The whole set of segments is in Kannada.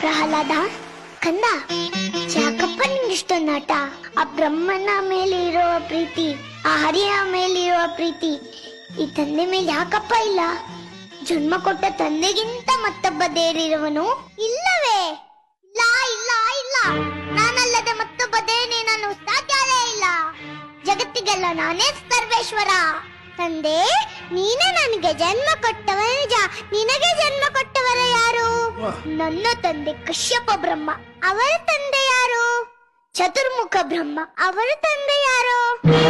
ಪ್ರಹ್ಲಾದ ಕಂದ ಯಾಕಪ್ಪ ನಿಂಗೆ ಇಷ್ಟೊಂದು ಆಟ ಆ ಬ್ರಹ್ಮನ ಮೇಲೆ ಇರೋ ಪ್ರೀತಿ ಆ ಹರಿಯ ಮೇಲೆ ಇರೋ ಪ್ರೀತಿ ಈ ತಂದೆ ಮೇಲೆ ಯಾಕಪ್ಪ ಇಲ್ಲ ಜನ್ಮ ಕೊಟ್ಟ ತಂದೆಗಿಂತ ಮತ್ತೊಬ್ಬ ದೇರಿರುವನು ಇಲ್ಲವೇ ಇಲ್ಲ ಇಲ್ಲ ಇಲ್ಲ ನಾನಲ್ಲದೆ ಮತ್ತೊಬ್ಬ ದೇವನೇ ನಾನು ಸಾಧ್ಯವೇ ಇಲ್ಲ ಜಗತ್ತಿಗೆಲ್ಲ ನಾನೇ ಸರ್ವೇಶ್ವರ ತಂದೆ ನೀನೇ ನನಗೆ ಜನ್ಮ ಕೊಟ್ಟವ ನಿಜ ನಿನಗೆ ಜನ್ಮ ಕೊಟ್ಟವರ ಯಾರು ನನ್ನ ತಂದೆ ಕಶ್ಯಪ ಬ್ರಹ್ಮ ಅವರ ತಂದೆ ಯಾರು ಚತುರ್ಮುಖ ಬ್ರಹ್ಮ ಅವರ ತಂದೆ ಯಾರು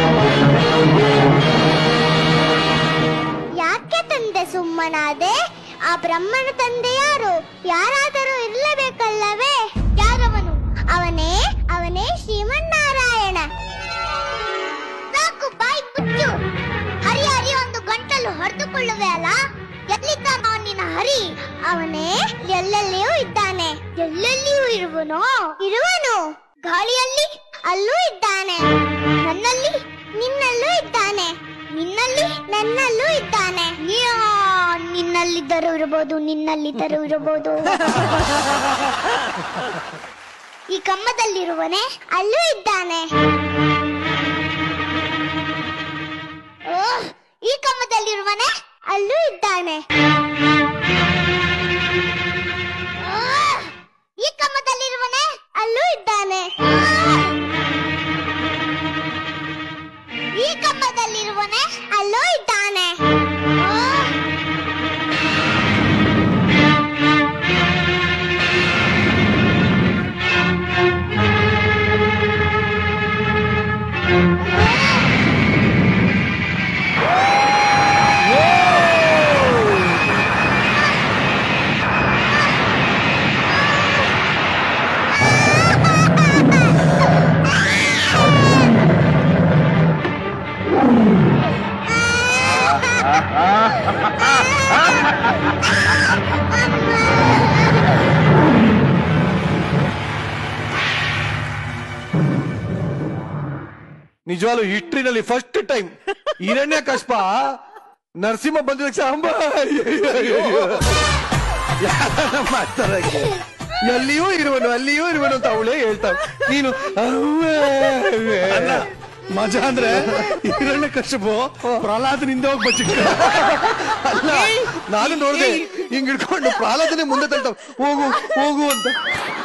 ಯಾಕೆ ತಂದೆ ಸುಮ್ಮನಾದೆ ಆ ಬ್ರಹ್ಮನ ತಂದೆ ಯಾರು ಯಾರಾದರೂ ಇರಲೇಬೇಕಲ್ಲವೇ ಯಾರವನು ಅವನೇ ಅವನೇ ಶ್ರೀಮನ್ನಾರಾಯಣ ಸಾಕು ಬಾಯಿ ಮುಚ್ಚು ಹರಿ ಹರಿ ಒಂದು ಗಂಟಲು ಹೊಡೆದುಕೊಳ್ಳುವೆ ಅಲ್ಲ ಎಲ್ಲಿದ್ದಾನ ನಿನ್ನ ಹರಿ ಅವನೇ ಎಲ್ಲೆಲ್ಲಿಯೂ ಇದ್ದಾನೆ ಎಲ್ಲೆಲ್ಲಿಯೂ ಇರುವನೋ ಇರುವನು ಗಾಳಿಯಲ್ಲಿ ಅಲ್ಲೂ ಇದ್ದಾನೆ ನನ್ನಲ್ಲಿ ನಿನ್ನಲ್ಲೂ ಇದ್ದಾನೆ ನಿನ್ನಲ್ಲಿ ನನ್ನಲ್ಲೂ ಇದ್ದಾನೆ ಯಾ, ನಿನ್ನಲ್ಲಿದ್ದರೂ ಇರಬಹುದು ನಿನ್ನಲ್ಲಿದ್ದರೂ ಇರಬಹುದು ಈ ಕಮ್ಮದಲ್ಲಿರುವನೆ ಅಲ್ಲೂ ಇದ್ದಾನೆ ಓಹ್, ಈ ಕಮ್ಮದಲ್ಲಿರುವನೆ ಅಲ್ಲೂ ಇದ್ದಾನೆ ಓಹ್, ಈ ಕಮ್ಮದಲ್ಲಿರುವನೆ ಅಲ್ಲೂ ಇದ್ದಾನೆ ಈ ಕಮ್ಮದಲ್ಲಿರುವನೆ ಅಲ್ಲೂ ಇದ್ದಾನೆ ಓಹ್, ನಿಜವಾಗ್ಲು ಹಿಸ್ಟ್ರಿನಲ್ಲಿ first time Hiranyakashyap Narasimha ಬಂದಿದ ಸಾಂಬ ಮಾಡ್ತಾರೆ ಎಲ್ಲಿಯೂ ಇರುವನು ಅಲ್ಲಿಯೂ ಇರುವನು ಅಂತ ಅವಳೇ ಹೇಳ್ತಾವ ನೀನು ಅಲ್ಲ ಮಜಾ ಅಂದ್ರೆ ಹಿರಣ್ಯ ಕಶ್ಯಪು ಪ್ರಹ್ಲಾದನಿಂದ ಹೋಗಿ ಬಚ್ಚಿಟ್ಟ ಅಲ್ಲ ನಾನು ನೋಡಿದೆ ಹಿಂಗ್ ಹಿಡ್ಕೊಂಡು ಪ್ರಹ್ಲಾದನೆ ಮುಂದೆ ತಳ್ತಾವ ಹೋಗು ಹೋಗು ಅಂತ